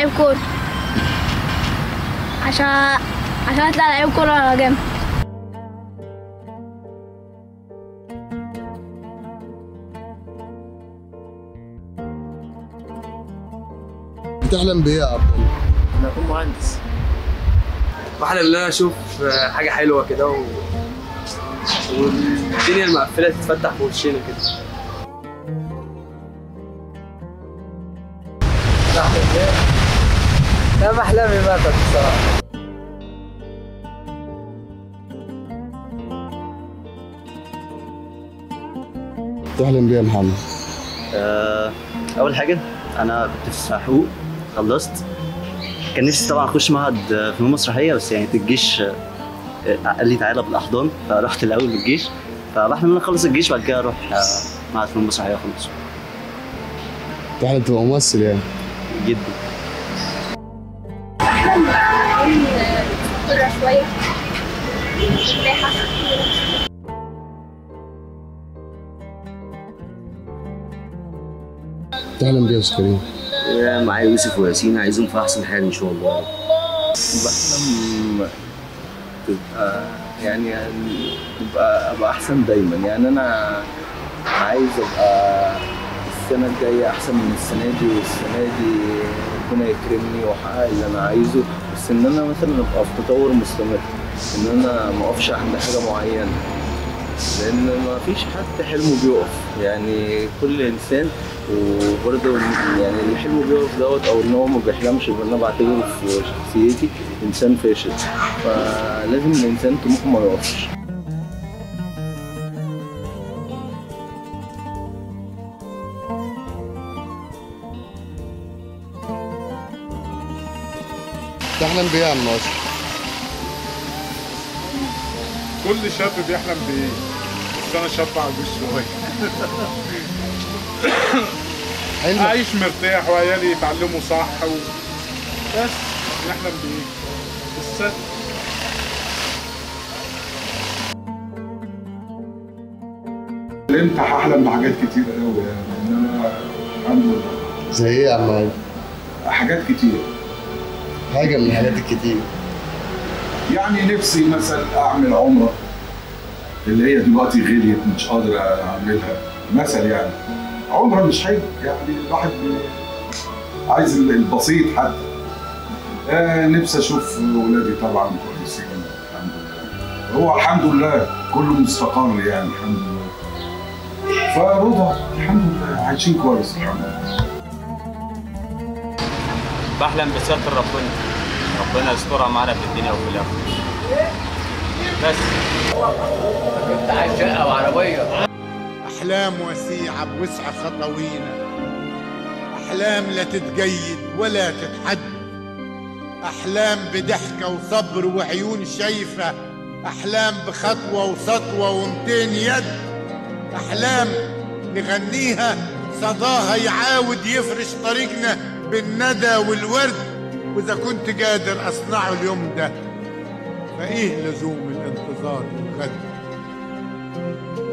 لعيب كورة عشان عشان اطلع لعيب كورة جامد بتحلم بايه يا عبد الله؟ انا اكون مهندس بحلم ان انا اشوف حاجه حلوه كده و... والدنيا المقفله تتفتح في وشنا كده لا بحلمي ماتت بصراحه بتحلم بايه يا محمد؟ آه، اول حاجه انا كنت في حقوق خلصت كان نفسي طبعا اخش معهد فنون مسرحيه بس يعني الجيش آه، قال لي تعالى بالاحضان فرحت الاول بالجيش فبحلم ان انا اخلص الجيش بعد كده اروح آه، معهد فنون مسرحيه خلاص بتحلم تبقى ممثل يعني جدا كورة شوية بتحلم بايه يا استاذ كريم؟ معايا يوسف وياسين عايزهم في احسن حال ان شاء الله بحلم تبقى يعني تبقى ابقى احسن دايما يعني انا عايز ابقى السنه الجايه احسن من السنه دي والسنه دي ربنا يكرمني واحقق اللي انا عايزه بس ان انا مثلا ابقى في تطور مستمر ان انا ما اقفش عند حاجه معينه لان ما فيش حد حلمه بيقف يعني كل انسان وبرضه يعني اللي حلمه بيقف دوت او ان هو ما بيحلمش يبقى انا بعتبره في شخصيتي انسان فاشل فلازم الانسان طموحه ما يقفش بتحلم بايه يا عم ناصر؟ كل شاب بيحلم بايه بس انا شاب عجوز شويه حلم عايش مرتاح وعيالي يتعلموا صح و... بس نحلم بايه الست حلمت هحلم بحاجات كتير قوي يعني ان انا الحمد لله زي ايه يا عم علي؟ حاجات كتير حاجه من الحاجات الكتير يعني نفسي مثلا اعمل عمره اللي هي دلوقتي غليت مش قادر اعملها مثلا يعني عمره مش حلو يعني الواحد عايز البسيط حتى آه نفسي اشوف ولادي طبعا كويسين الحمد لله هو الحمد لله كله مستقر يعني الحمد لله فرضا الحمد لله عايشين كويس الحمد لله بحلم بستر ربنا ربنا يسترها معانا في الدنيا وفي الاخره بس كنت عايز شقه وعربيه احلام وسيعه بوسع خطوينا احلام لا تتجيد ولا تتحد احلام بضحكه وصبر وعيون شايفه احلام بخطوه وسطوه ومتين يد احلام نغنيها صداها يعاود يفرش طريقنا بالندى والورد واذا كنت قادر اصنعه اليوم ده فايه لزوم الانتظار والغد